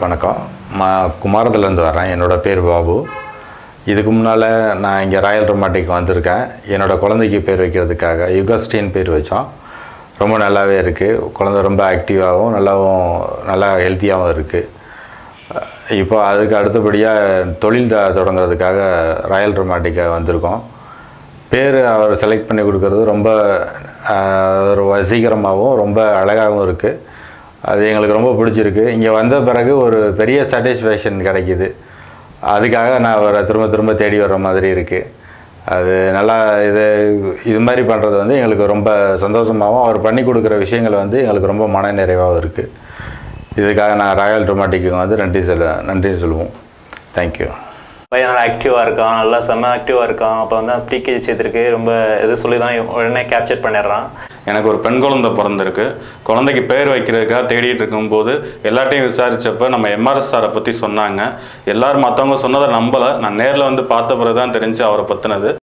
வணக்கம் நான் குமாரத்துலேருந்து வரேன் என்னோடய பேர் பாபு இதுக்கு முன்னால் நான் இங்கே ராயல் ரொமாட்டிக் வந்திருக்கேன் என்னோடய குழந்தைக்கு பேர் வைக்கிறதுக்காக யுகஸ்டின் பேர் வச்சோம் ரொம்ப நல்லாவே இருக்குது குழந்தை ரொம்ப ஆக்டிவாகவும் நல்லாவும் நல்லா ஹெல்த்தியாகவும் இருக்குது இப்போ அதுக்கு அடுத்தபடியாக தொழில் த தொடங்குறதுக்காக ராயல் ரொமாட்டிக்கை வந்திருக்கோம் பேர் அவர் செலக்ட் பண்ணி கொடுக்கறது ரொம்ப ஆஹ், ஒரு வசீகரமாகவும் ரொம்ப அழகாகவும் இருக்குது அது எங்களுக்கு ரொம்ப பிடிச்சிருக்கு இங்கே வந்த பிறகு ஒரு பெரிய சாட்டிஸ்ஃபேக்ஷன் கிடைக்கிது அதுக்காக நான் அவரை திரும்ப திரும்ப தேடி வர்ற மாதிரி இருக்குது அது நல்லா இது இது மாதிரி பண்ணுறது வந்து எங்களுக்கு ரொம்ப சந்தோஷமாகவும் அவர் பண்ணி கொடுக்குற விஷயங்கள் வந்து எங்களுக்கு ரொம்ப மன நிறைவாகவும் இருக்குது இதுக்காக நான் ராயல் ரொமாட்டிக்கு வந்து நன்றி சொல்ல நன்றி சொல்லுவோம் தேங்க்யூ பையன் நல்லா ஆக்டிவாக இருக்கான் நல்லா செம்ம ஆக்டிவாக இருக்கான் அப்போ வந்து ப்ரீகேஜி சேர்த்துருக்கு ரொம்ப எது சொல்லி தான் உடனே கேப்சர் பண்ணிடுறான் எனக்கு ஒரு பெண் குழந்தை பிறந்திருக்கு குழந்தைக்கு பேர் வைக்கிறதுக்காக தேடிட்டு இருக்கும்போது எல்லாட்டையும் விசாரிச்சப்ப நம்ம எம்ஆர்எஸ் சாரை பற்றி சொன்னாங்க எல்லாரும் மற்றவங்க சொன்னதை நம்பலை நான் நேரில் வந்து பார்த்த பிறகு தான் தெரிஞ்சு அவரை பற்றினது